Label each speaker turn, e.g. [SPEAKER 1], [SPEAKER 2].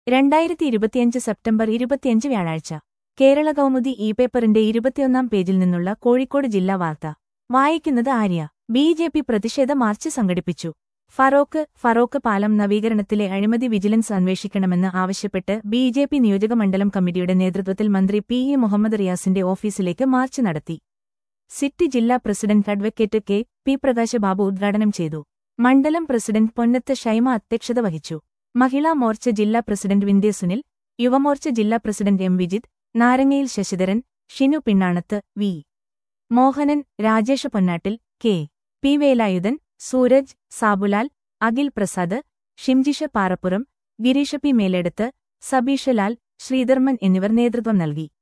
[SPEAKER 1] രണ്ടായിരത്തി ഇരുപത്തിയഞ്ച് സെപ്റ്റംബർ ഇരുപത്തിയഞ്ച് വ്യാഴാഴ്ച കേരള കൗമുദി ഇ പേപ്പറിന്റെ ഇരുപത്തിയൊന്നാം പേജിൽ നിന്നുള്ള കോഴിക്കോട് ജില്ലാ വാർത്ത വായിക്കുന്നത് ആര്യ ബി ജെ പി പ്രതിഷേധ മാർച്ച് സംഘടിപ്പിച്ചു ഫറോക്ക് ഫറോക്ക് പാലം നവീകരണത്തിലെ അഴിമതി വിജിലൻസ് അന്വേഷിക്കണമെന്ന് ആവശ്യപ്പെട്ട് ബി ജെ പി നിയോജകമണ്ഡലം കമ്മിറ്റിയുടെ നേതൃത്വത്തിൽ മന്ത്രി പി എ മുഹമ്മദ് റിയാസിന്റെ ഓഫീസിലേക്ക് മാർച്ച് നടത്തി സിറ്റി ജില്ലാ president advocate K P Prakash Babu ഉദ്ഘാടനം ചെയ്തു മണ്ഡലം പ്രസിഡന്റ് പൊന്നത്ത് ഷൈമ അധ്യക്ഷത വഹിച്ചു മഹിളാ മോർച്ച ജില്ലാ പ്രസിഡന്റ് വിന്ധ്യ സുനിൽ യുവമോർച്ച ജില്ലാ president M Vijith Narangayil Sasidharan Shinu Pinnanath V Mohanan Rajesha Ponnattil K P Velayudhan Sooraj Sabulal Akhil Prasad Shimjisha Parappuram Girisha P Meleduth Sabeesha Lal Sreedharman എന്നിവർ നേതൃത്വം നൽകി